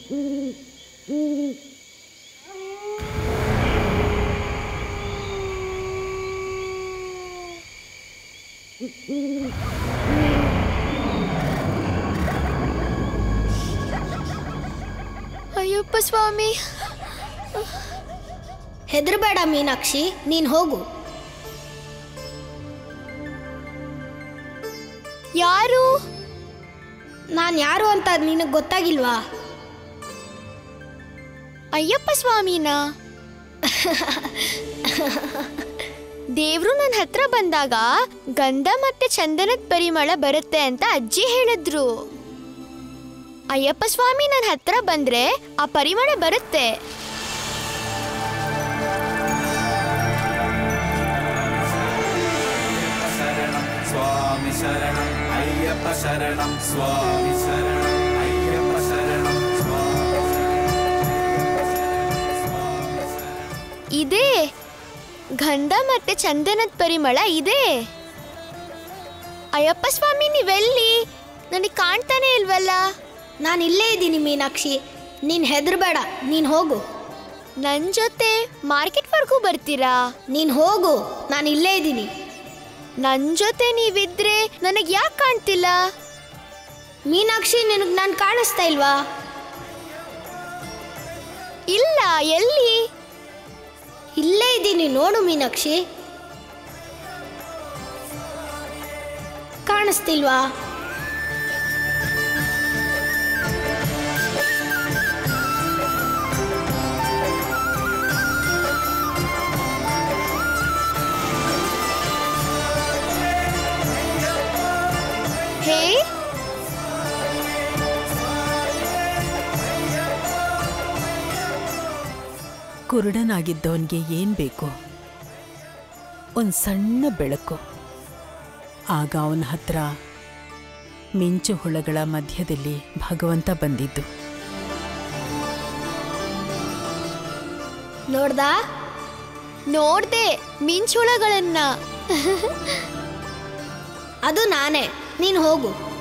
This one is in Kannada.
ಅಯ್ಯಪ್ಪ ಸ್ವಾಮಿ ಹೆದರ್ಬೇಡ ಮೀನಾಕ್ಷಿ ನೀನ್ ಹೋಗು ಯಾರು ನಾನ್ ಯಾರು ಅಂತ ನಿನಗೆ ಗೊತ್ತಾಗಿಲ್ವಾ ಅಯ್ಯಪ್ಪ ಸ್ವಾಮಿನ ದೇವ್ರು ನನ್ನ ಹತ್ರ ಬಂದಾಗ ಗಂಧ ಮತ್ತೆ ಚಂದನದ ಪರಿಮಳ ಬರುತ್ತೆ ಅಂತ ಅಜ್ಜಿ ಹೇಳಿದ್ರು ಅಯ್ಯಪ್ಪ ಸ್ವಾಮಿ ನನ್ನ ಹತ್ರ ಬಂದ್ರೆ ಆ ಪರಿಮಳ ಬರುತ್ತೆ ശരണം സ്വാമി ശരണം അയ്യപ്പ ശരണം സ്വാമി ശരണം അയ്യപ്പ ശരണം സ്വാമി ಇದೆ ಗಂಧ ಮತ್ತೆ ಚಂದನದ ಪರಿಮಳ ಇದೆ ಅಯ್ಯಪ್ಪ ಸ್ವಾಮಿ ನೀವೆಲ್ಲಿ ನನಗೆ ಕಾಣ್ತಾನೆ ಇಲ್ವಲ್ಲ ನಾನು ಇಲ್ಲೇ ಇದ್ದೀನಿ ಮೀನಾಕ್ಷಿ ನೀನ್ ಹೆದರ್ಬೇಡ ನೀನ್ ಹೋಗು ನನ್ನ ಜೊತೆ ಮಾರ್ಕೆಟ್ವರೆಗೂ ಬರ್ತೀರಾ ನೀನ್ ಹೋಗು ನಾನು ಇಲ್ಲೇ ಇದ್ದೀನಿ ನನ್ನ ಜೊತೆ ನೀವಿದ್ರೆ ನನಗೆ ಯಾಕೆ ಕಾಣ್ತಿಲ್ಲ ಮೀನಾಕ್ಷಿ ನಿನಗೆ ನಾನು ಕಾಣಿಸ್ತಾ ಇಲ್ವಾ ಇಲ್ಲ ಎಲ್ಲಿ ಇಲ್ಲೇ ಇದ್ದೀನಿ ನೋಡು ಮೀನಾಕ್ಷಿ ಕಾಣಿಸ್ತಿಲ್ವಾ ಹೇ ಕುರುಡನಾಗಿದ್ದವನಿಗೆ ಏನ್ ಬೇಕು ಒಂದು ಸಣ್ಣ ಬೆಳಕು ಆಗ ಅವನ ಹತ್ರ ಮಿಂಚು ಹುಳಗಳ ಮಧ್ಯದಲ್ಲಿ ಭಗವಂತ ಬಂದಿದ್ದು ನೋಡ್ದಾ ನೋಡ್ದೆ ಮಿಂಚುಳಗಳನ್ನ ಅದು ನಾನೇ ನೀನು ಹೋಗು